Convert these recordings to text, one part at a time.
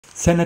سنة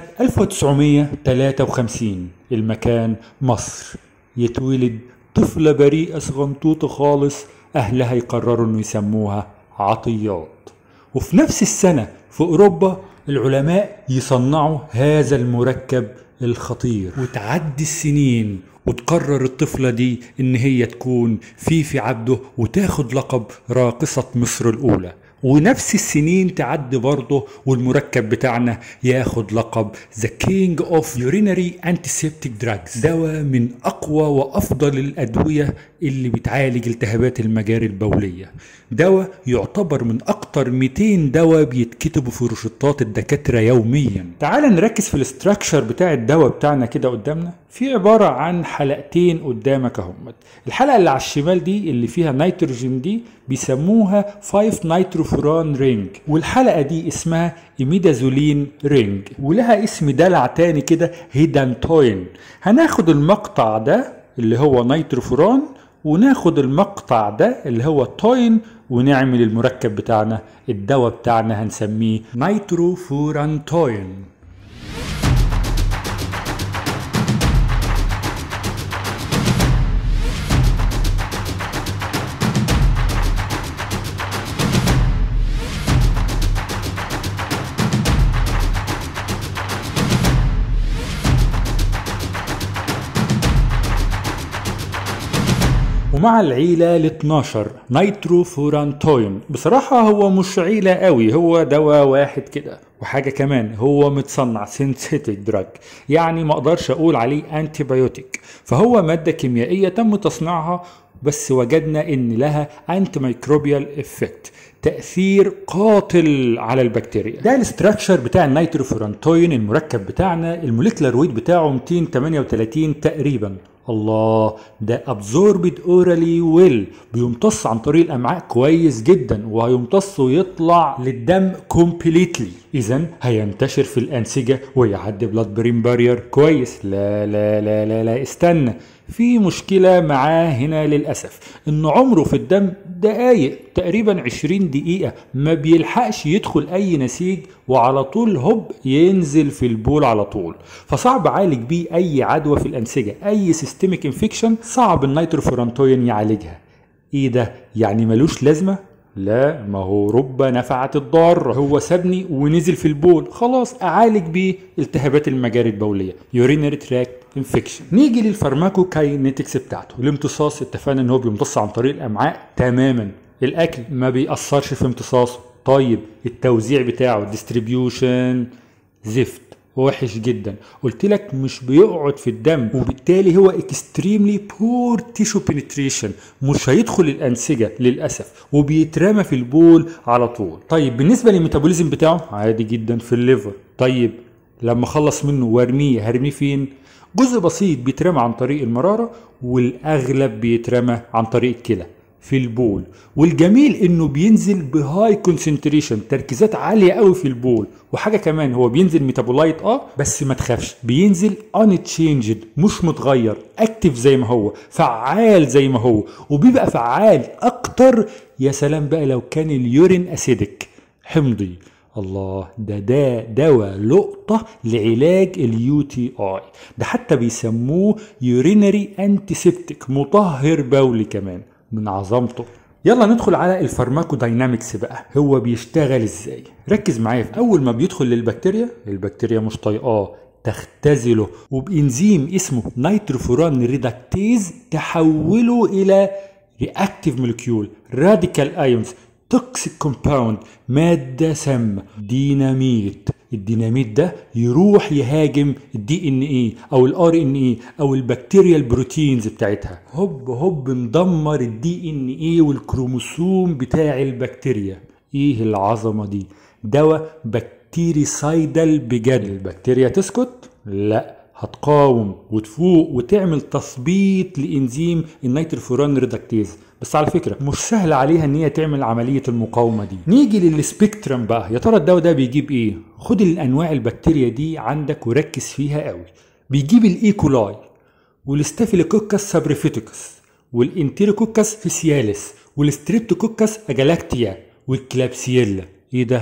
1953 المكان مصر يتولد طفلة بريئة صغنطوطة خالص أهلها يقرروا إنه يسموها عطيات وفي نفس السنة في أوروبا العلماء يصنعوا هذا المركب الخطير وتعدي السنين وتقرر الطفلة دي إن هي تكون فيفي عبده وتاخد لقب راقصة مصر الأولى ونفس السنين تعدي برضه والمركب بتاعنا ياخد لقب ذا كينج اوف يورينري انتيسيبتيك دراجز دواء من اقوى وافضل الادويه اللي بتعالج التهابات المجاري البوليه دواء يعتبر من اكتر 200 دواء بيتكتبوا في روشتات الدكاتره يوميا تعال نركز في الاستراكشر بتاع الدواء بتاعنا كده قدامنا في عباره عن حلقتين قدامك اهمت الحلقه اللي على الشمال دي اللي فيها نيتروجين دي بيسموها 5 نيتروفوران رينج والحلقه دي اسمها ايميدازولين رينج ولها اسم دلع تاني كده هيدانتوين هناخد المقطع ده اللي هو نيتروفوران وناخد المقطع ده اللي هو توين ونعمل المركب بتاعنا الدواء بتاعنا هنسميه نيتروفورانتوين ومع العيلة ال 12 نيتروفورانتوين بصراحة هو مش عيلة قوي هو دواء واحد كده وحاجة كمان هو متصنع سينثيتك دراج يعني ما اقدرش اقول عليه انتيبيوتيك فهو مادة كيميائية تم تصنيعها بس وجدنا ان لها انتي ميكروبيال افكت تأثير قاتل على البكتيريا ده الاستراكشر بتاع النيتروفورانتوين المركب بتاعنا الموليكولار ويت بتاعه 238 تقريبا الله ده ابزوربد اورالي ويل بيمتص عن طريق الامعاء كويس جدا وهيمتص ويطلع للدم كومبليتلي اذا هينتشر في الانسجه ويعدي بلاد برين بارير كويس لا لا لا لا لا استنى في مشكلة معاه هنا للأسف إن عمره في الدم دقايق تقريبا 20 دقيقة ما بيلحقش يدخل أي نسيج وعلى طول هوب ينزل في البول على طول فصعب عالج بيه أي عدوى في الأنسجة أي سيستميك انفكشن صعب النيتروفورانتوين يعالجها إيه ده يعني ملوش لازمة لا ما هو رب نفعت الضار هو سابني ونزل في البول خلاص اعالج بيه التهابات المجاري البوليه يورينري تراكت انفكشن نيجي للفارماكوكاينيتكس بتاعته الامتصاص اتفقنا ان هو بيمتص عن طريق الامعاء تماما الاكل ما بيأثرش في امتصاصه طيب التوزيع بتاعه الديستريبيوشن زفت وحش جدا قلت لك مش بيقعد في الدم وبالتالي هو اكستريملي بور تيشو بنتريشن مش هيدخل الانسجه للاسف وبيترمى في البول على طول طيب بالنسبه للميتابوليزم بتاعه عادي جدا في الليفر طيب لما اخلص منه وارميه هرميه فين جزء بسيط بيترمى عن طريق المراره والاغلب بيترمى عن طريق الكلى في البول والجميل انه بينزل بهاي كونسنتريشن تركيزات عاليه قوي في البول وحاجه كمان هو بينزل ميتابولايت اه بس ما تخافش بينزل ان تشينجد مش متغير اكتف زي ما هو فعال زي ما هو وبيبقى فعال اكتر يا سلام بقى لو كان اليورين اسيدك حمضي الله ده ده دواء لقطة لعلاج اليو تي اي ده حتى بيسموه يورينري انتيسبتيك مطهر بولي كمان من عظمته يلا ندخل على الفارماكو داينامكس بقى هو بيشتغل ازاي ركز معايا في اول ما بيدخل للبكتيريا البكتيريا مش طايقاه تختزله وبانزيم اسمه نيتروفوران ريدكتيز تحوله الى رياكتيف مولكيول راديكال ايونز توكسيك كومباوند مادة سامة ديناميت الديناميت ده يروح يهاجم الدي ان ايه او الار ان ايه او البكتيريا البروتينز بتاعتها هوب هوب ندمر الدي ان ايه والكروموسوم بتاع البكتيريا ايه العظمه دي دواء بكتيريسايدال بجد البكتيريا تسكت لا هتقاوم وتفوق وتعمل تثبيط لانزيم النيتروفوران ريدكتيز بس على فكره مش سهل عليها ان هي تعمل عمليه المقاومه دي نيجي للسبيكترم بقى يا ترى الدواء ده بيجيب ايه خد الانواع البكتيريا دي عندك وركز فيها قوي بيجيب الايكولاي والستافيلوكوكس سابريفيتوكس والانتيروكوكس فيسياليس والستريبتوكوكس اجالاكتيا والكلابسييلا ايه ده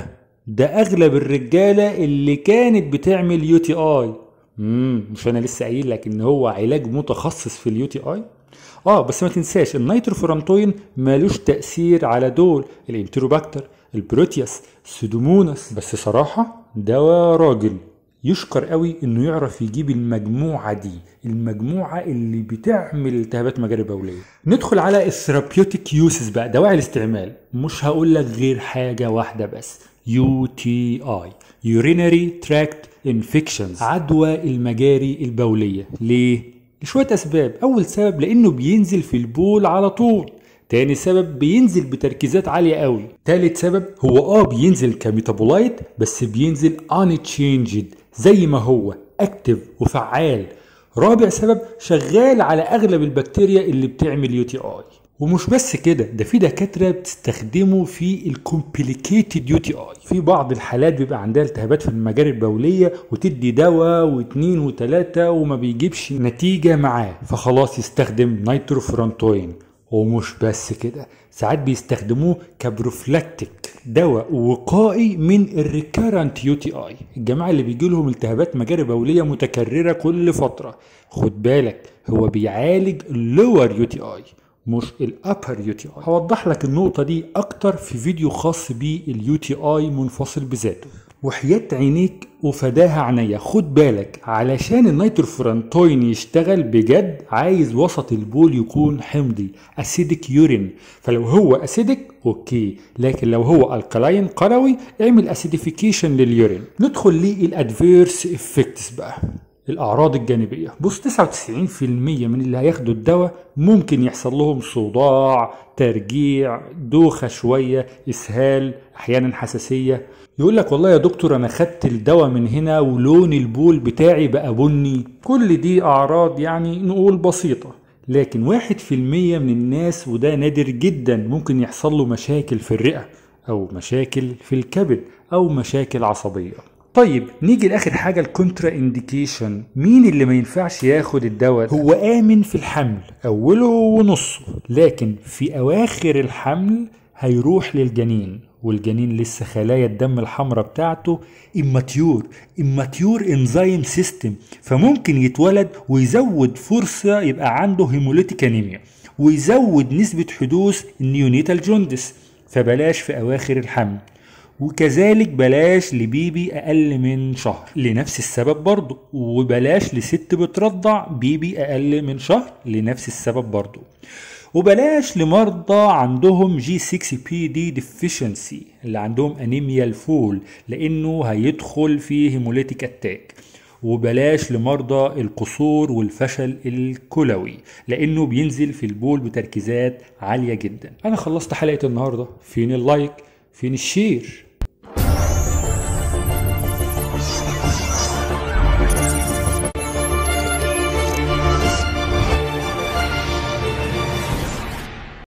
ده اغلب الرجاله اللي كانت بتعمل يو تي اي امم مش انا لسه قايل لك ان هو علاج متخصص في اليو تي اي اه بس ما تنساش النيتروفورانتوين مالوش تاثير على دول الانتروباكتر البروتياس سودوموناس بس صراحه دواء راجل يشكر قوي انه يعرف يجيب المجموعه دي المجموعه اللي بتعمل التهابات مجاري بوليه ندخل على الثيرابيوتيك يوسز بقى دواعي الاستعمال مش هقول لك غير حاجه واحده بس يو تي اي يورينري تراكت انفكشنز عدوى المجاري البوليه ليه لشويه اسباب اول سبب لانه بينزل في البول على طول تاني سبب بينزل بتركيزات عالية قوي تالت سبب هو اه بينزل كميتابولايت بس بينزل unchanged زي ما هو اكتف وفعال رابع سبب شغال على اغلب البكتيريا اللي بتعمل يو تي اي ومش بس كده ده في دكاتره بتستخدمه في الكومبليكيتد يو تي اي في بعض الحالات بيبقى عندها التهابات في المجاري البوليه وتدي دواء واثنين وثلاثه وما بيجيبش نتيجه معاه فخلاص يستخدم نيتروفرونتوين ومش بس كده ساعات بيستخدموه كبروفلاكتيك دواء وقائي من الريكارنت يو تي اي الجماعه اللي بيجي لهم التهابات مجاري بوليه متكرره كل فتره خد بالك هو بيعالج اللور يو تي اي مش الابر يو تي اي هوضح لك النقطه دي اكتر في فيديو خاص باليو تي اي منفصل بذاته وحياة عينيك وفداها عينيا خد بالك علشان النيتروفرانتوين يشتغل بجد عايز وسط البول يكون حمضي اسيدك يورين فلو هو اسيدك اوكي لكن لو هو الكلاين قروي اعمل اسيديفيكيشن لليورين ندخل للادفيرس افكتس بقى الاعراض الجانبيه بص 99% من اللي هياخدوا الدواء ممكن يحصل لهم صداع ترجيع دوخه شويه اسهال احيانا حساسيه يقول لك والله يا دكتور انا خدت الدواء من هنا ولون البول بتاعي بقى بني كل دي اعراض يعني نقول بسيطه لكن واحد في المية من الناس وده نادر جدا ممكن يحصل له مشاكل في الرئة أو مشاكل في الكبد أو مشاكل عصبية طيب نيجي لاخر حاجه الكونترا انديكيشن مين اللي ما ينفعش ياخد الدواء ده؟ هو امن في الحمل اوله ونصه لكن في اواخر الحمل هيروح للجنين والجنين لسه خلايا الدم الحمراء بتاعته اماتيور اماتيور انزيم سيستم فممكن يتولد ويزود فرصه يبقى عنده هيموليتيك انيميا ويزود نسبه حدوث النيونيتال جوندس فبلاش في اواخر الحمل وكذلك بلاش لبيبي اقل من شهر لنفس السبب برضه وبلاش لست بترضع بيبي اقل من شهر لنفس السبب برضه وبلاش لمرضى عندهم جي 6 بي دي ديفيشنسي اللي عندهم انيميا الفول لانه هيدخل في هيموليتيك اتاك وبلاش لمرضى القصور والفشل الكلوي لانه بينزل في البول بتركيزات عاليه جدا انا خلصت حلقه النهارده فين اللايك فين الشير